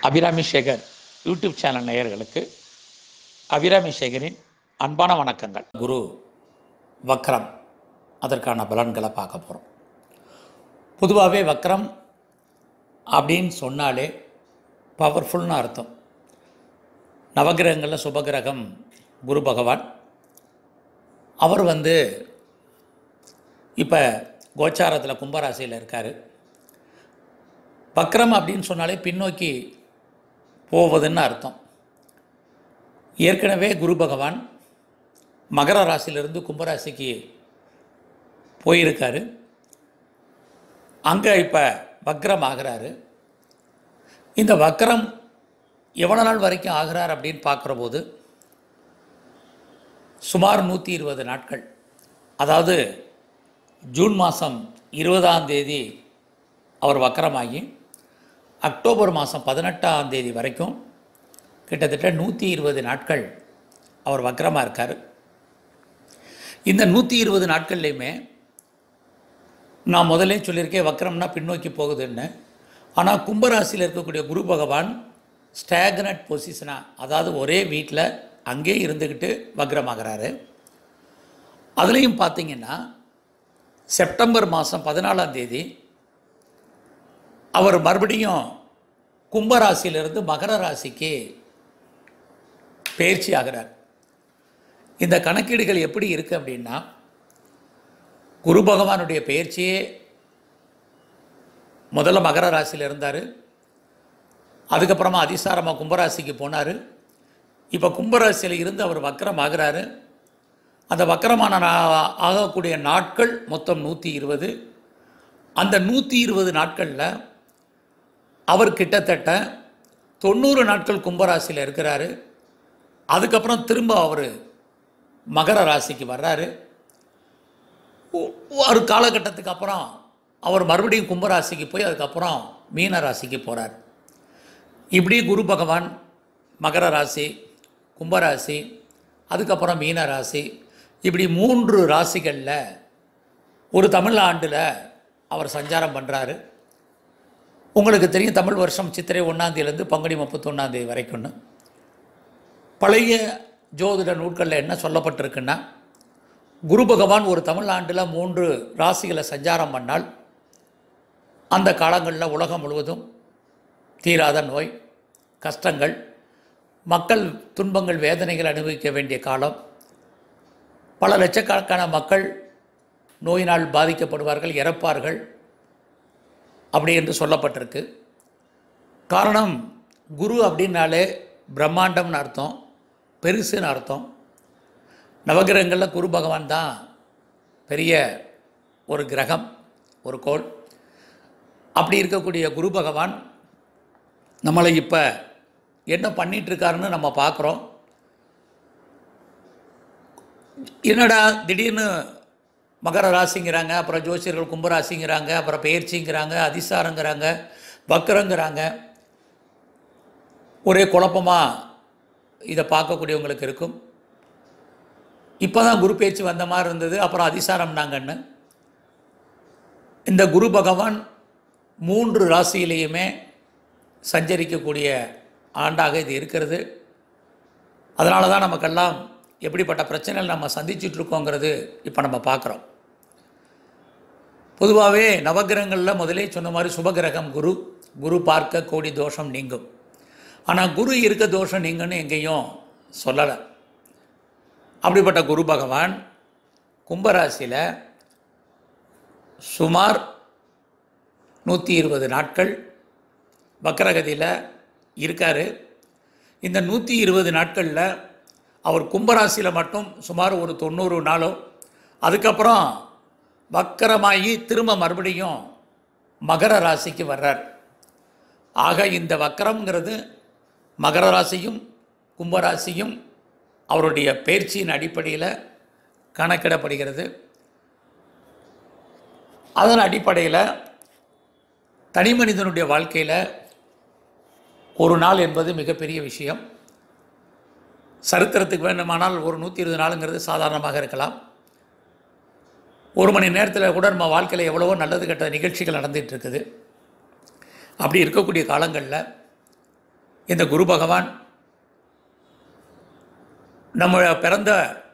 Abirami Sekar YouTube channel நேயர்களுக்கு அபிராமி சேகரின் அன்பான வணக்கங்கள் குரு வக்ரம் அதற்கான பலன்களை பார்க்க போகிறோம் பொதுவாகவே வக்ரம் அப்படின்னு சொன்னாலே பவர்ஃபுல்னு அர்த்தம் நவகிரகங்களில் சுபகிரகம் குரு பகவான் அவர் வந்து இப்போ கோச்சாரத்தில் கும்பராசியில் இருக்கார் வக்ரம் அப்படின்னு சொன்னாலே பின்னோக்கி போவதுன்னு அர்த்தம் ஏற்கனவே குரு பகவான் மகர ராசியிலிருந்து கும்பராசிக்கு போயிருக்காரு அங்கே இப்போ வக்ரம் ஆகிறாரு இந்த வக்ரம் எவ்வளோ நாள் வரைக்கும் ஆகிறார் அப்படின்னு பார்க்குற போது சுமார் நூற்றி இருபது நாட்கள் அதாவது ஜூன் மாதம் இருபதாம் தேதி அவர் வக்கரமாகி அக்டோபர் மாதம் பதினெட்டாம் தேதி வரைக்கும் கிட்டத்தட்ட நூற்றி இருபது நாட்கள் அவர் வக்கரமாக இருக்கார் இந்த நூற்றி இருபது நாட்கள்லையுமே நான் முதல்ல சொல்லியிருக்கேன் வக்கரம்னா பின்னோக்கி போகுதுன்னு ஆனால் கும்பராசியில் இருக்கக்கூடிய குரு பகவான் ஸ்டாக்னட் பொசிஷனாக அதாவது ஒரே வீட்டில் அங்கே இருந்துக்கிட்டு வக்ரமாகிறாரு அதுலேயும் பார்த்தீங்கன்னா செப்டம்பர் மாதம் பதினாலாம் தேதி அவர் மறுபடியும் கும்பராசியிலிருந்து மகர ராசிக்கு பயிற்சி ஆகிறார் இந்த கணக்கீடுகள் எப்படி இருக்குது அப்படின்னா குரு பகவானுடைய பயிற்சியே முதல்ல மகர ராசியில் இருந்தார் அதுக்கப்புறமா அதிசாரமாக கும்பராசிக்கு போனார் இப்போ கும்பராசியில் இருந்து அவர் வக்கரம் ஆகிறாரு அந்த வக்கரமான நா- ஆகக்கூடிய நாட்கள் மொத்தம் நூற்றி இருபது அந்த நூற்றி இருபது நாட்களில் அவர் கிட்டத்தட்ட தொண்ணூறு நாட்கள் கும்பராசியில் இருக்கிறாரு அதுக்கப்புறம் திரும்ப அவர் மகர ராசிக்கு வர்றாரு ஒ- ஒரு காலகட்டத்துக்கு அப்புறம் அவர் மறுபடியும் கும்பராசிக்கு போய் அதுக்கப்புறம் மீன ராசிக்கு போகிறார் இப்படி குரு பகவான் மகர ராசி கும்பராசி அதுக்கப்புறம் மீன ராசி இப்படி மூன்று ராசிகளில் ஒரு தமிழ் ஆண்டில் அவர் சஞ்சாரம் பண்ணுறாரு உங்களுக்கு தெரியும் தமிழ் வருஷம் சித்திரை ஒன்றாந்தேதியிலேருந்து பங்குனி முப்பத்தொன்னாந்தேதி வரைக்கும்னு பழைய ஜோதிட நூட்களில் என்ன சொல்லப்பட்டிருக்குன்னா குரு பகவான் ஒரு தமிழ் ஆண்டில் மூன்று ராசிகளை சஞ்சாரம் பண்ணால் அந்த காலங்களில் உலகம் முழுவதும் தீராத நோய் கஷ்டங்கள் மக்கள் துன்பங்கள் வேதனைகள் அனுபவிக்க வேண்டிய காலம் பல லட்சக்கணக்கான மக்கள் நோயினால் பாதிக்கப்படுவார்கள் இறப்பார்கள் அப்படி என்று சொல்லப்பட்டிருக்கு காரணம் குரு அப்படின்னாலே பிரம்மாண்டம்னு அர்த்தம் பெருசுன்னு அர்த்தம் நவகிரகங்களில் குரு பகவான் தான் பெரிய ஒரு கிரகம் ஒரு கோள் அப்படி இருக்கக்கூடிய குரு பகவான் நம்மளை இப்போ என்ன பண்ணிட்டு இருக்காருன்னு நம்ம பார்க்குறோம் என்னடா திடீர்னு மகர ராசிங்கிறாங்க அப்புறம் ஜோசியர்கள் கும்பராசிங்கிறாங்க அப்புறம் பெயர்ச்சிங்கிறாங்க அதிசாரங்கிறாங்க வக்கரங்கிறாங்க ஒரே குழப்பமாக இதை பார்க்கக்கூடியவங்களுக்கு இருக்கும் இப்போ தான் குரு பேச்சு வந்த மாதிரி இருந்தது அப்புறம் அதிசாரம்னாங்கன்னு இந்த குரு பகவான் மூன்று ராசியிலேயுமே சஞ்சரிக்கக்கூடிய ஆண்டாக இது இருக்கிறது அதனால தான் நமக்கெல்லாம் எப்படிப்பட்ட பிரச்சனைகள் நம்ம சந்திச்சுட்டு இருக்கோங்கிறது இப்போ நம்ம பார்க்குறோம் பொதுவாகவே நவகிரகங்களில் முதலே சொன்ன மாதிரி சுபகிரகம் குரு குரு பார்க்க கோடி தோஷம் நீங்கும் ஆனால் குரு இருக்க தோஷம் நீங்கன்னு எங்கேயும் சொல்லலை அப்படிப்பட்ட குரு பகவான் கும்பராசியில் சுமார் நூற்றி இருபது நாட்கள் வக்கரகதியில் இருக்கார் இந்த நூற்றி இருபது நாட்களில் அவர் கும்பராசியில் மட்டும் சுமார் ஒரு தொண்ணூறு நாளும் அதுக்கப்புறம் வக்கரமாகி திரும்ப மறுபடியும் மகர ராசிக்கு வர்றார் ஆக இந்த வக்கரம்ங்கிறது மகர ராசியும் கும்பராசியும் அவருடைய பயிற்சியின் அடிப்படையில் கணக்கிடப்படுகிறது அதன் அடிப்படையில் தனி மனிதனுடைய வாழ்க்கையில் ஒரு நாள் என்பது மிகப்பெரிய விஷயம் சரித்திரத்துக்கு வேண்டுமானால் ஒரு நூற்றி இருபது நாளுங்கிறது சாதாரணமாக இருக்கலாம் ஒரு மணி நேரத்தில் கூட நம்ம வாழ்க்கையில் எவ்வளவோ நல்லது கெட்ட நிகழ்ச்சிகள் நடந்துகிட்டு இருக்குது அப்படி இருக்கக்கூடிய காலங்களில் இந்த குரு பகவான் நம்ம பிறந்த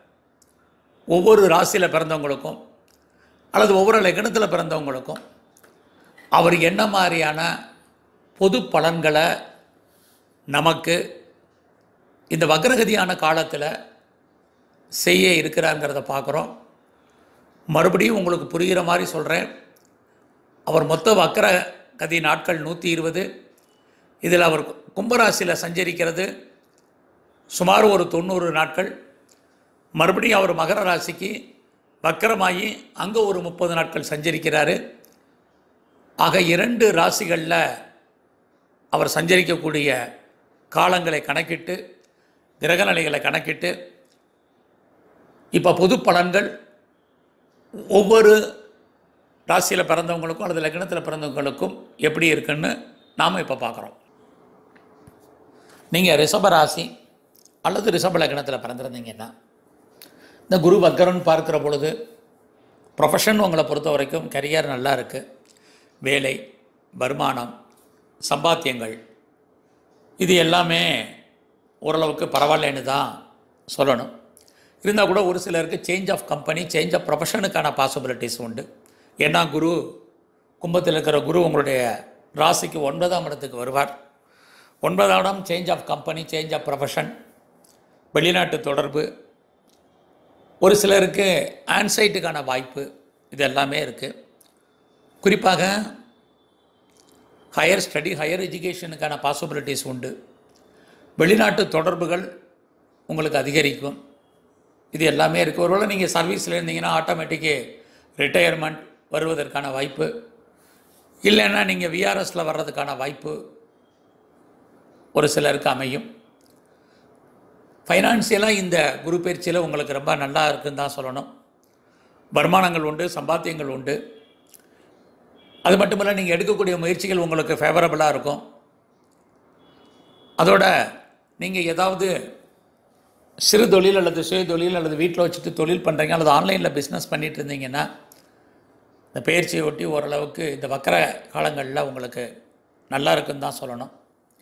ஒவ்வொரு ராசியில் பிறந்தவங்களுக்கும் அல்லது ஒவ்வொரு லக்னத்தில் பிறந்தவங்களுக்கும் அவர் என்ன மாதிரியான பொது பலன்களை நமக்கு இந்த வக்ரகதியான காலத்தில் செய்ய இருக்கிறாங்கிறத பார்க்குறோம் மறுபடியும் உங்களுக்கு புரிகிற மாதிரி சொல்கிறேன் அவர் மொத்த வக்கர கதி நாட்கள் நூற்றி இருபது இதில் அவர் கும்பராசியில் சஞ்சரிக்கிறது சுமார் ஒரு தொண்ணூறு நாட்கள் மறுபடியும் அவர் மகர ராசிக்கு வக்கரமாகி அங்கே ஒரு முப்பது நாட்கள் சஞ்சரிக்கிறாரு ஆக இரண்டு ராசிகளில் அவர் சஞ்சரிக்கக்கூடிய காலங்களை கணக்கிட்டு கிரகநிலைகளை கணக்கிட்டு இப்போ பொது பலன்கள் ஒவ்வொரு ராசியில் பிறந்தவங்களுக்கும் அல்லது லக்னத்தில் பிறந்தவங்களுக்கும் எப்படி இருக்குன்னு நாம் இப்போ பார்க்குறோம் நீங்கள் ரிஷப ராசி அல்லது ரிஷப லக்னத்தில் பிறந்திருந்தீங்கன்னா இந்த குரு வக்கரன் பார்க்குற பொழுது ப்ரொஃபஷன் உங்களை பொறுத்த வரைக்கும் கரியர் நல்லா இருக்குது வேலை வருமானம் சம்பாத்தியங்கள் இது எல்லாமே ஓரளவுக்கு பரவாயில்லைன்னு தான் சொல்லணும் இருந்தால் கூட ஒரு சிலருக்கு change of company change of ப்ரொஃபஷனுக்கான பாசிபிலிட்டிஸ் உண்டு ஏன்னா குரு கும்பத்தில் இருக்கிற குரு உங்களுடைய ராசிக்கு ஒன்பதாம் இடத்துக்கு வருவார் ஒன்பதாம் இடம் change of company change of profession வெளிநாட்டு தொடர்பு ஒரு சிலருக்கு ஆன்சைட்டுக்கான வாய்ப்பு இது எல்லாமே இருக்குது குறிப்பாக ஹையர் ஸ்டடி ஹையர் எஜுகேஷனுக்கான பாசிபிலிட்டிஸ் உண்டு வெளிநாட்டு தொடர்புகள் உங்களுக்கு அதிகரிக்கும் இது எல்லாமே இருக்குது ஒருவேளை நீங்கள் சர்வீஸில் இருந்தீங்கன்னா ஆட்டோமேட்டிக்கு ரிட்டையர்மெண்ட் வருவதற்கான வாய்ப்பு இல்லைன்னா நீங்கள் விஆர்எஸில் வர்றதுக்கான வாய்ப்பு ஒரு சிலருக்கு அமையும் ஃபைனான்சியலாக இந்த குரு பயிற்சியில் உங்களுக்கு ரொம்ப நல்லா இருக்குன்னு தான் சொல்லணும் வருமானங்கள் உண்டு சம்பாத்தியங்கள் உண்டு அது மட்டுமல்ல நீங்கள் எடுக்கக்கூடிய முயற்சிகள் உங்களுக்கு ஃபேவரபுளாக இருக்கும் அதோட நீங்கள் ஏதாவது சிறு தொழில் அல்லது சுய தொழில் அல்லது வீட்டில் வச்சுட்டு தொழில் பண்ணுறீங்க அல்லது ஆன்லைனில் பிஸ்னஸ் பண்ணிட்டு இருந்தீங்கன்னா இந்த பயிற்சியை ஒட்டி ஓரளவுக்கு இந்த வக்கர காலங்களில் உங்களுக்கு நல்லா இருக்குன்னு தான் சொல்லணும்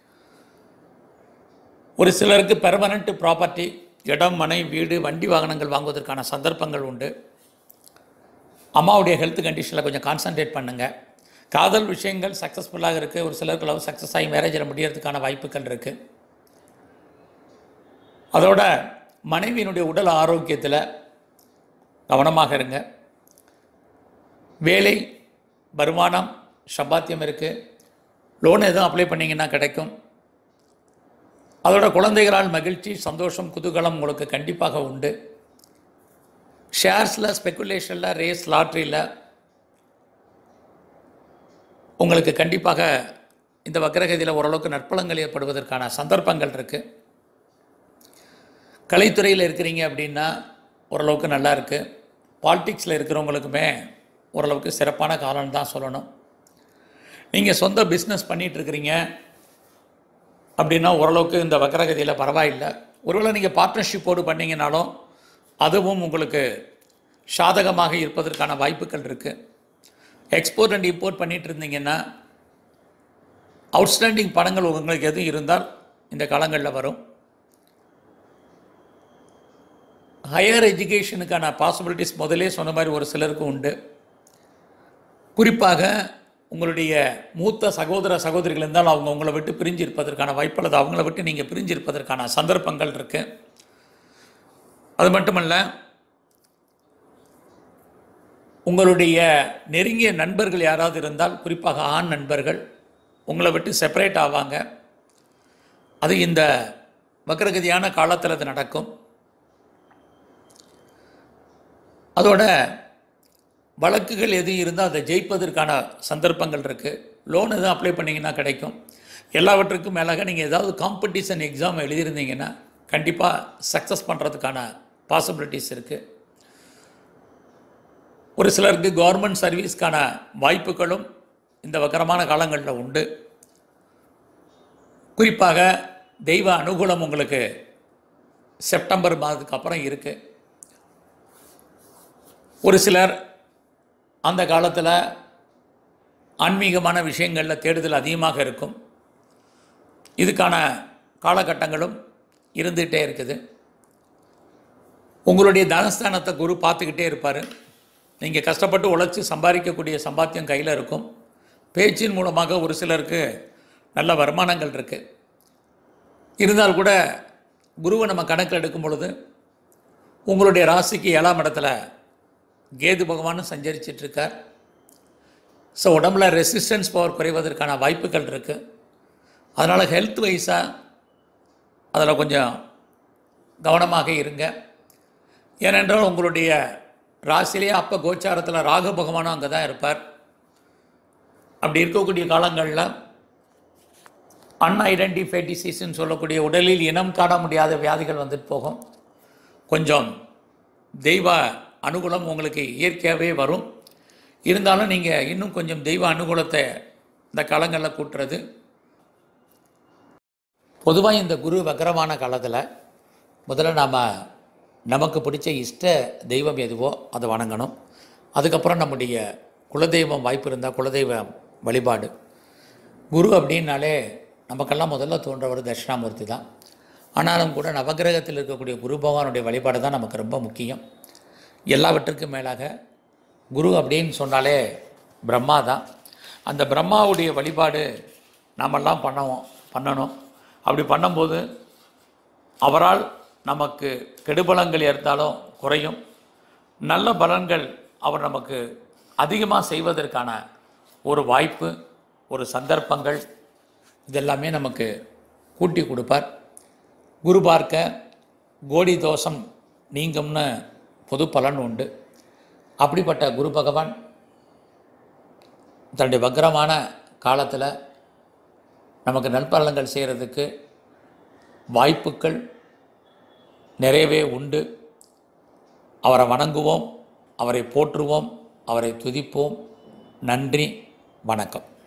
ஒரு சிலருக்கு பெர்மனண்ட் ப்ராப்பர்ட்டி இடம் மனை வீடு வண்டி வாகனங்கள் வாங்குவதற்கான சந்தர்ப்பங்கள் உண்டு அம்மாவுடைய ஹெல்த் கண்டிஷனில் கொஞ்சம் கான்சன்ட்ரேட் பண்ணுங்கள் காதல் விஷயங்கள் சக்ஸஸ்ஃபுல்லாக இருக்குது ஒரு சிலருக்கு லவ் சக்ஸஸ் ஆகி மேரேஜில் முடியறதுக்கான வாய்ப்புகள் இருக்குது அதோட மனைவியினுடைய உடல் ஆரோக்கியத்தில் கவனமாக இருங்க வேலை வருமானம் சம்பாத்தியம் இருக்குது லோன் எதுவும் அப்ளை பண்ணிங்கன்னா கிடைக்கும் அதோட குழந்தைகளால் மகிழ்ச்சி சந்தோஷம் குதூகலம் உங்களுக்கு கண்டிப்பாக உண்டு ஷேர்ஸில் ஸ்பெக்குலேஷனில் ரேஸ் லாட்ரியில் உங்களுக்கு கண்டிப்பாக இந்த வக்கரகதியில் ஓரளவுக்கு நற்பலங்கள் ஏற்படுவதற்கான சந்தர்ப்பங்கள் இருக்குது கலைத்துறையில் இருக்கிறீங்க அப்படின்னா ஓரளவுக்கு நல்லா இருக்குது பாலிடிக்ஸில் இருக்கிறவங்களுக்குமே ஓரளவுக்கு சிறப்பான காலம்னு தான் சொல்லணும் நீங்கள் சொந்த பிஸ்னஸ் பண்ணிகிட்ருக்கிறீங்க அப்படின்னா ஓரளவுக்கு இந்த வக்கரகதியில் பரவாயில்லை ஒருவேளை நீங்கள் பார்ட்னர்ஷிப்போடு பண்ணீங்கனாலும் அதுவும் உங்களுக்கு சாதகமாக இருப்பதற்கான வாய்ப்புகள் இருக்குது எக்ஸ்போர்ட் அண்ட் இம்போர்ட் பண்ணிகிட்டு இருந்தீங்கன்னா அவுட்ஸ்டாண்டிங் பணங்கள் உங்களுக்கு எதுவும் இருந்தால் இந்த காலங்களில் வரும் ஹையர் எஜுகேஷனுக்கான பாசிபிலிட்டிஸ் முதலே சொன்ன மாதிரி ஒரு சிலருக்கு உண்டு குறிப்பாக உங்களுடைய மூத்த சகோதர சகோதரிகள் இருந்தால் அவங்க உங்களை விட்டு பிரிஞ்சு இருப்பதற்கான வாய்ப்பு அல்லது அவங்கள விட்டு நீங்கள் பிரிஞ்சு இருப்பதற்கான சந்தர்ப்பங்கள் இருக்குது அது மட்டுமல்ல உங்களுடைய நெருங்கிய நண்பர்கள் யாராவது இருந்தால் குறிப்பாக ஆண் நண்பர்கள் உங்களை விட்டு செப்பரேட் ஆவாங்க அது இந்த வக்ரகதியான காலத்தில் அது நடக்கும் அதோட வழக்குகள் எதுவும் இருந்தால் அதை ஜெயிப்பதற்கான சந்தர்ப்பங்கள் இருக்குது லோன் எதுவும் அப்ளை பண்ணிங்கன்னா கிடைக்கும் எல்லாவற்றுக்கும் மேலாக நீங்கள் ஏதாவது காம்படிஷன் எக்ஸாம் எழுதியிருந்தீங்கன்னா கண்டிப்பாக சக்ஸஸ் பண்ணுறதுக்கான பாசிபிலிட்டிஸ் இருக்குது ஒரு சிலருக்கு கவர்மெண்ட் சர்வீஸ்க்கான வாய்ப்புகளும் இந்த வக்கரமான காலங்களில் உண்டு குறிப்பாக தெய்வ அனுகூலம் உங்களுக்கு செப்டம்பர் மாதத்துக்கு அப்புறம் இருக்குது ஒரு சிலர் அந்த காலத்தில் ஆன்மீகமான விஷயங்களில் தேடுதல் அதிகமாக இருக்கும் இதுக்கான காலகட்டங்களும் இருந்துகிட்டே இருக்குது உங்களுடைய தனஸ்தானத்தை குரு பார்த்துக்கிட்டே இருப்பார் நீங்கள் கஷ்டப்பட்டு உழைச்சி சம்பாதிக்கக்கூடிய சம்பாத்தியம் கையில் இருக்கும் பேச்சின் மூலமாக ஒரு சிலருக்கு நல்ல வருமானங்கள் இருக்குது இருந்தால் கூட குருவை நம்ம கணக்கில் எடுக்கும் பொழுது உங்களுடைய ராசிக்கு ஏழாம் இடத்துல கேது பகவானும் சஞ்சரிச்சிட்டு இருக்கார் ஸோ உடம்புல ரெசிஸ்டன்ஸ் பவர் குறைவதற்கான வாய்ப்புகள் இருக்குது அதனால் ஹெல்த் வைஸாக அதில் கொஞ்சம் கவனமாக இருங்க ஏனென்றால் உங்களுடைய ராசிலேயே அப்போ கோச்சாரத்தில் ராகு பகவானும் அங்கே தான் இருப்பார் அப்படி இருக்கக்கூடிய காலங்களில் அன்ஐடென்டிஃபை டிசீஸ்ன்னு சொல்லக்கூடிய உடலில் இனம் காண முடியாத வியாதிகள் வந்துட்டு போகும் கொஞ்சம் தெய்வ அனுகூலம் உங்களுக்கு இயற்கையாகவே வரும் இருந்தாலும் நீங்கள் இன்னும் கொஞ்சம் தெய்வ அனுகூலத்தை இந்த காலங்களில் கூட்டுறது பொதுவாக இந்த குரு வக்கரமான காலத்தில் முதல்ல நாம் நமக்கு பிடிச்ச இஷ்ட தெய்வம் எதுவோ அதை வணங்கணும் அதுக்கப்புறம் நம்முடைய குலதெய்வம் வாய்ப்பு இருந்தால் குலதெய்வ வழிபாடு குரு அப்படின்னாலே நமக்கெல்லாம் முதல்ல தோன்றவர் தட்சிணாமூர்த்தி தான் ஆனாலும் கூட நவகிரகத்தில் இருக்கக்கூடிய குரு பகவானுடைய வழிபாடு தான் நமக்கு ரொம்ப முக்கியம் எல்லாவற்றுக்கும் மேலாக குரு அப்படின்னு சொன்னாலே பிரம்மா தான் அந்த பிரம்மாவுடைய வழிபாடு நாமெல்லாம் பண்ணுவோம் பண்ணணும் அப்படி பண்ணும்போது அவரால் நமக்கு கெடுபலங்கள் ஏற்றாலும் குறையும் நல்ல பலன்கள் அவர் நமக்கு அதிகமாக செய்வதற்கான ஒரு வாய்ப்பு ஒரு சந்தர்ப்பங்கள் இதெல்லாமே நமக்கு கூட்டி கொடுப்பார் குரு பார்க்க கோடி தோஷம் நீங்கும்னு பொது பலன் உண்டு அப்படிப்பட்ட குரு பகவான் தன்னுடைய வக்ரமான காலத்தில் நமக்கு நற்பலன்கள் செய்கிறதுக்கு வாய்ப்புகள் நிறையவே உண்டு அவரை வணங்குவோம் அவரை போற்றுவோம் அவரை துதிப்போம் நன்றி வணக்கம்